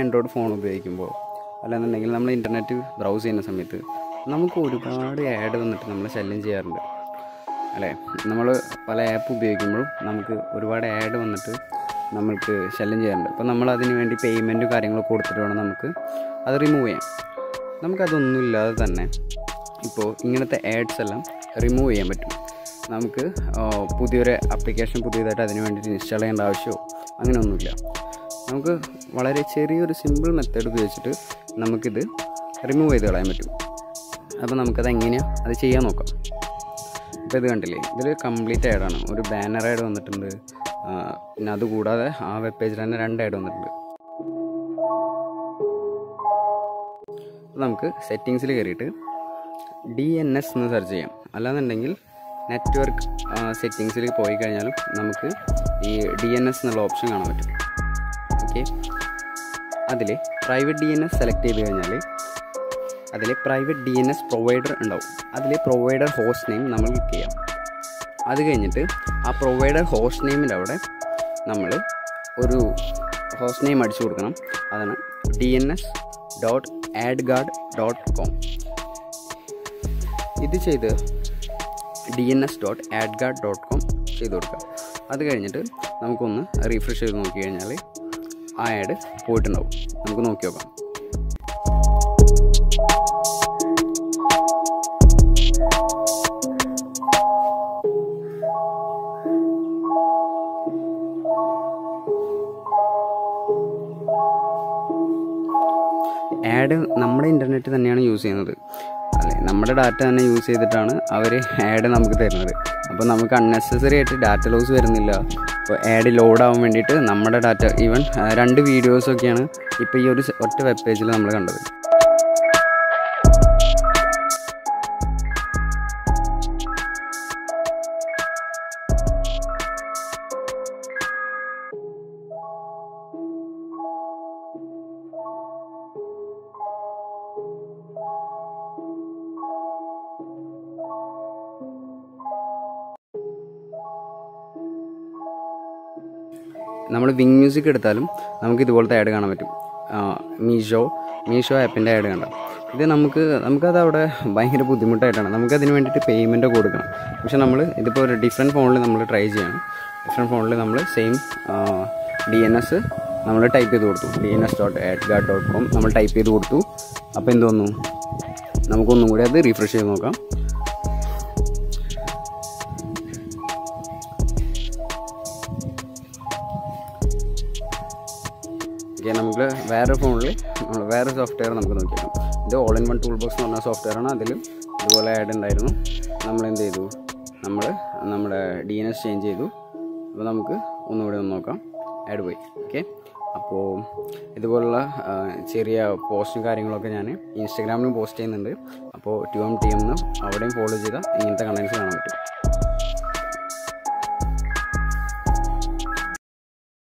Android phone ഉപയോഗിക്കുമ്പോൾ അല്ലാന്നുണ്ടെങ്കിൽ നമ്മൾ ഇൻ്റർനെറ്റ് ബ്രൗസ് ചെയ്യുന്ന സമയത്ത് നമുക്ക് ഒരുപാട് ആഡ് വന്നിട്ട് നമ്മളെ ശല്യം ചെയ്യാറുണ്ട് അല്ലേ നമ്മൾ പല ആപ്പ് ഉപയോഗിക്കുമ്പോഴും നമുക്ക് ഒരുപാട് ആഡ് വന്നിട്ട് നമ്മൾക്ക് ശല്യം ചെയ്യാറുണ്ട് അപ്പോൾ നമ്മൾ അതിന് വേണ്ടി പേയ്മെൻറ്റും കാര്യങ്ങളൊക്കെ കൊടുത്തിട്ട് വേണം നമുക്ക് അത് റിമൂവ് ചെയ്യാം നമുക്കതൊന്നും ഇല്ലാതെ തന്നെ ഇപ്പോൾ ഇങ്ങനത്തെ ആഡ്സ് എല്ലാം റിമൂവ് ചെയ്യാൻ പറ്റും നമുക്ക് ആ, പുതിയൊരു ആപ്ലിക്കേഷൻ പുതിയതായിട്ട് അതിന് വേണ്ടിയിട്ട് ഇൻസ്റ്റാൾ ചെയ്യേണ്ട ആവശ്യമോ അങ്ങനെയൊന്നുമില്ല നമുക്ക് വളരെ ചെറിയൊരു സിമ്പിൾ മെത്തേഡ് ഉപയോഗിച്ചിട്ട് നമുക്കിത് റിമൂവ് ചെയ്ത് കളയാൻ പറ്റും അപ്പോൾ നമുക്കത് എങ്ങനെയാണ് അത് ചെയ്യാൻ നോക്കാം ഇപ്പോൾ ഇത് കണ്ടില്ലേ ഇതിൽ കംപ്ലീറ്റ് ആഡാണ് ഒരു ബാനർ ആഡ് വന്നിട്ടുണ്ട് ആ, പിന്നെ അതുകൂടാതെ ആ വെബ് പേജിൽ തന്നെ രണ്ട് ആഡ് വന്നിട്ടുണ്ട് അപ്പോൾ നമുക്ക് സെറ്റിങ്സിൽ കയറിയിട്ട് ഡി എൻ എസ് എന്ന് സെർച്ച് ചെയ്യാം അല്ലാന്നുണ്ടെങ്കിൽ നെറ്റ്വർക്ക് സെറ്റിങ്സിൽ പോയി കഴിഞ്ഞാലും നമുക്ക് ഈ ഡി എൻ എസ് എന്നുള്ള ഓപ്ഷൻ കാണാൻ പറ്റും ഓക്കെ അതിൽ private D N S select ചെയ്ത് കഴിഞ്ഞാൽ അതിൽ private D N S provider ഉണ്ടാവും അതിൽ പ്രൊവൈഡർ ഹോസ്റ്റ് നെയിം നമ്മൾ ക്ലിക്ക് ചെയ്യാം അത് കഴിഞ്ഞിട്ട് ആ പ്രൊവൈഡർ ഹോസ്റ്റ് നെയിമിൻ്റെ അവിടെ നമ്മൾ ഒരു ഹോസ്റ്റ് നെയിം അടിച്ചു കൊടുക്കണം അതാണ് D N S dot AdGuard dot com ഇത് ചെയ്ത് D N S dot AdGuard dot com ചെയ്ത് കൊടുക്കുക അത് കഴിഞ്ഞിട്ട് നമുക്കൊന്ന് റീഫ്രഷ് ചെയ്ത് നോക്കി കഴിഞ്ഞാൽ ആ ആഡ് പോയിട്ടുണ്ടാവും നമുക്ക് നോക്കി നോക്കാം ആഡ് നമ്മുടെ ഇൻ്റർനെറ്റ് തന്നെയാണ് യൂസ് ചെയ്യുന്നത് അല്ലെ നമ്മുടെ ഡാറ്റ തന്നെ യൂസ് ചെയ്തിട്ടാണ് അവർ ആഡ് നമുക്ക് തരുന്നത് അപ്പോൾ നമുക്ക് അൺനെസസറി ആയിട്ട് ഡാറ്റ ലോസ് വരുന്നില്ല ഇപ്പോൾ ആഡ് ലോഡ് ആവാൻ വേണ്ടിയിട്ട് നമ്മുടെ ഡാറ്റ ഈവൻ രണ്ട് വീഡിയോസൊക്കെയാണ് ഇപ്പോൾ ഈ ഒരു സ- ഒറ്റ വെബ് പേജിൽ നമ്മൾ കണ്ടത് നമ്മൾ വിങ് മ്യൂസിക് എടുത്താലും നമുക്ക് ഇതുപോലത്തെ ആഡ് കാണാൻ പറ്റും ആ, മീഷോ മീഷോ ആപ്പിൻ്റെ ആഡ് കണ്ടാം ഇത് നമുക്ക് നമുക്കത് അവിടെ ഭയങ്കര ബുദ്ധിമുട്ടായിട്ടാണ് നമുക്കതിന് വേണ്ടിയിട്ട് പേയ്മെൻറ്റ് കൊടുക്കണം പക്ഷെ നമ്മൾ ഇതിപ്പോൾ ഒരു ഡിഫറെൻറ്റ് ഫോണിൽ നമ്മൾ ട്രൈ ചെയ്യണം ഡിഫറെൻറ്റ് ഫോണിൽ നമ്മൾ സെയിം ഡി എൻ എസ് നമ്മൾ ടൈപ്പ് ചെയ്ത് കൊടുത്തു D N S dot AdGuard dot com നമ്മൾ ടൈപ്പ് ചെയ്ത് കൊടുത്തു അപ്പോൾ എന്ത് വന്നു നമുക്കൊന്നും കൂടി അത് റീഫ്രഷ് ചെയ്ത് നോക്കാം ഓക്കെ നമുക്ക് വേറെ ഫോണിൽ വേറെ സോഫ്റ്റ്വെയർ നമുക്ക് നോക്കിയേക്കാം ഇത് all in one tool box എന്ന് പറഞ്ഞ സോഫ്റ്റ്വെയർ ആണ് അതിലും ഇതുപോലെ ആഡ് ഉണ്ടായിരുന്നു നമ്മൾ എന്ത് ചെയ്തു നമ്മൾ നമ്മുടെ ഡി എൻ എസ് ചേഞ്ച് ചെയ്തു അപ്പോൾ നമുക്ക് ഒന്നുകൂടി ഒന്ന് നോക്കാം ആഡ് പോയി ഓക്കെ അപ്പോൾ ഇതുപോലുള്ള ആ, ചെറിയ പോസ്റ്റും കാര്യങ്ങളൊക്കെ ഞാൻ ഇൻസ്റ്റാഗ്രാമിലും പോസ്റ്റ് ചെയ്യുന്നുണ്ട് അപ്പോൾ ടു എം ടി എം എന്ന് അവിടെയും ഫോളോ ചെയ്താൽ ഇങ്ങനത്തെ കണ്ടൻസ് കാണാൻ പറ്റും